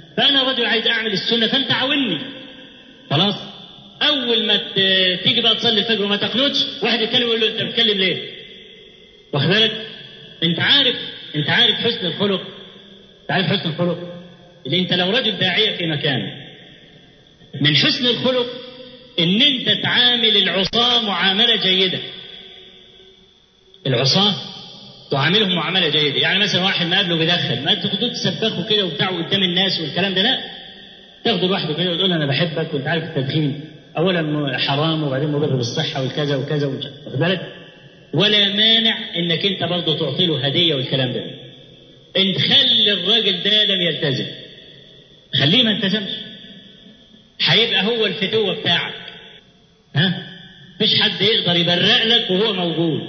فانا رجل عايز اعمل السنه فانت عاوني خلاص اول ما ت- تيجي بقى تصلي الفجر وما تقنطش واحد يتكلم يقول له انت بتتكلم ليه؟ واخد بالك؟ انت عارف انت عارف حسن الخلق انت عارف حسن الخلق اللي انت لو رجل داعيه في مكان من حسن الخلق ان انت تعامل العصاه معامله جيده العصاه تعاملهم معامله جيده يعني مثلا واحد ما قبله بيدخن ما تاخدوه تسبخه كده وبتاع قدام الناس والكلام ده لا تاخده لوحده كده وتقول له انا بحبك وانت عارف التدخين اولا حرام وبعدين مضر بالصحه والكذا وكذا ومش- واخد بالك ولا مانع انك انت برضه تعطي له هديه والكلام ده انت خلي الراجل ده لم يلتزم خليه ما التزمش هيبقى هو الفتوه بتاعك ها مفيش حد يقدر يبرق لك وهو موجود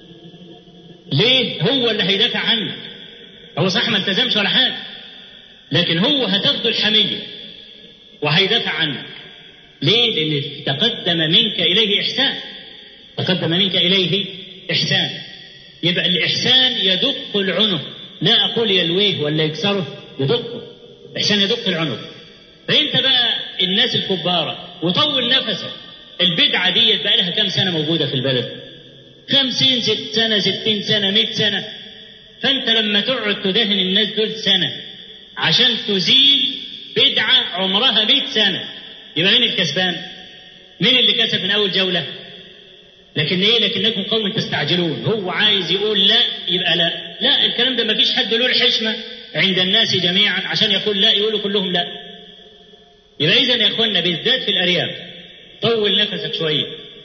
ليه هو اللي هيدافع عنك هو صح ما التزمش ولا حاجه لكن هو هتاخده الحميه وهيدافع عنك ليه لان تقدم منك اليه احسان تقدم منك اليه احسان يبقى الاحسان يدق العنق لا اقول يلويه ولا يكسره يدقه احسان يدق العنق فانت بقى الناس الكبارة وطول نفسك البدعة دي بقى لها كام سنة موجودة في البلد خمسين ست سنة ستين سنة مئة سنة فانت لما تقعد تدهن الناس دول سنة عشان تزيل بدعة عمرها مئة سنة يبقى مين الكسبان مين اللي كسب من اول جولة لكن ايه لكنكم قوم تستعجلون هو عايز يقول لا يبقى لا لا الكلام ده ما فيش حد له الحشمة عند الناس جميعا عشان يقول لا يقولوا كلهم لا يبقى اذا يا اخوانا بالذات في الارياف طول نفسك شويه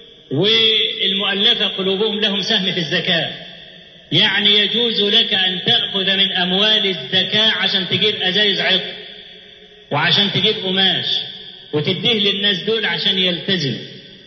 والمؤلفه قلوبهم لهم سهم في الزكاه يعني يجوز لك ان تاخذ من اموال الزكاه عشان تجيب ازايز عطر وعشان تجيب قماش وتديه للناس دول عشان يلتزموا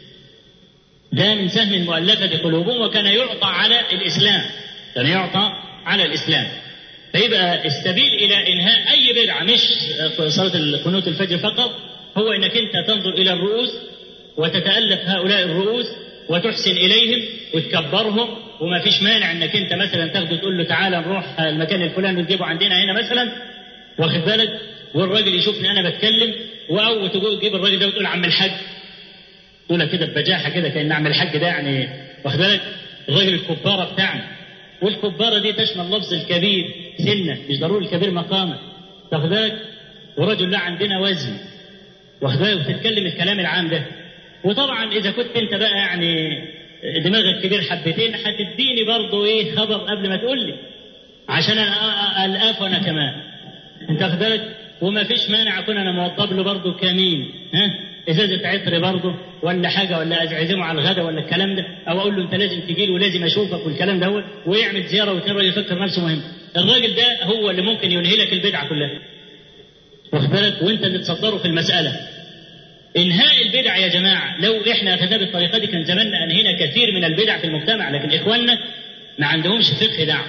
ده من سهم المؤلفه قلوبهم وكان يعطى على الاسلام كان يعطى على الاسلام فيبقى السبيل الى انهاء اي بدعه مش صلاه القنوت الفجر فقط هو انك انت تنظر الى الرؤوس وتتالف هؤلاء الرؤوس وتحسن اليهم وتكبرهم وما فيش مانع انك انت مثلا تاخده تقول له تعالى نروح المكان الفلاني وتجيبه عندنا هنا مثلا واخد بالك والراجل يشوفني انا بتكلم او تقول تجيب الراجل ده وتقول عم الحاج تقولها كده ببجاحه كده كان عم الحاج ده يعني واخد بالك الراجل الكباره بتاعنا والكبارة دي تشمل لفظ الكبير سنة مش ضروري الكبير مقاما واخد بالك ورجل لا عندنا وزن واخد بالك وتتكلم الكلام العام ده وطبعا اذا كنت انت بقى يعني دماغك كبير حبتين هتديني برضه ايه خبر قبل ما تقول لي عشان انا القاف وانا كمان انت واخد بالك وما فيش مانع اكون انا موضب له برضه كمين ها ازازه عطر برضه ولا حاجه ولا اعزمه على الغداء ولا الكلام ده او اقول له انت لازم تجي لي ولازم اشوفك والكلام ده ويعمل زياره واثنين الراجل يفكر نفسه مهم الراجل ده هو اللي ممكن ينهي لك البدعه كلها واخد بالك وانت اللي تصدره في المساله انهاء البدع يا جماعه لو احنا اخذنا بالطريقه دي كان زماننا انهينا كثير من البدع في المجتمع لكن اخواننا ما عندهمش فقه دعوه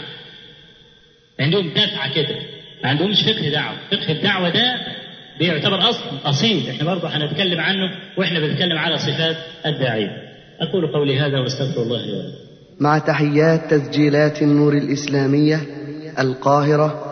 عندهم دفعه كده ما عندهمش فقه دعوه فقه الدعوه ده بيعتبر اصل اصيل احنا برضه هنتكلم عنه واحنا بنتكلم على صفات الداعيه اقول قولي هذا واستغفر الله لي ولكم مع تحيات تسجيلات النور الإسلامية القاهرة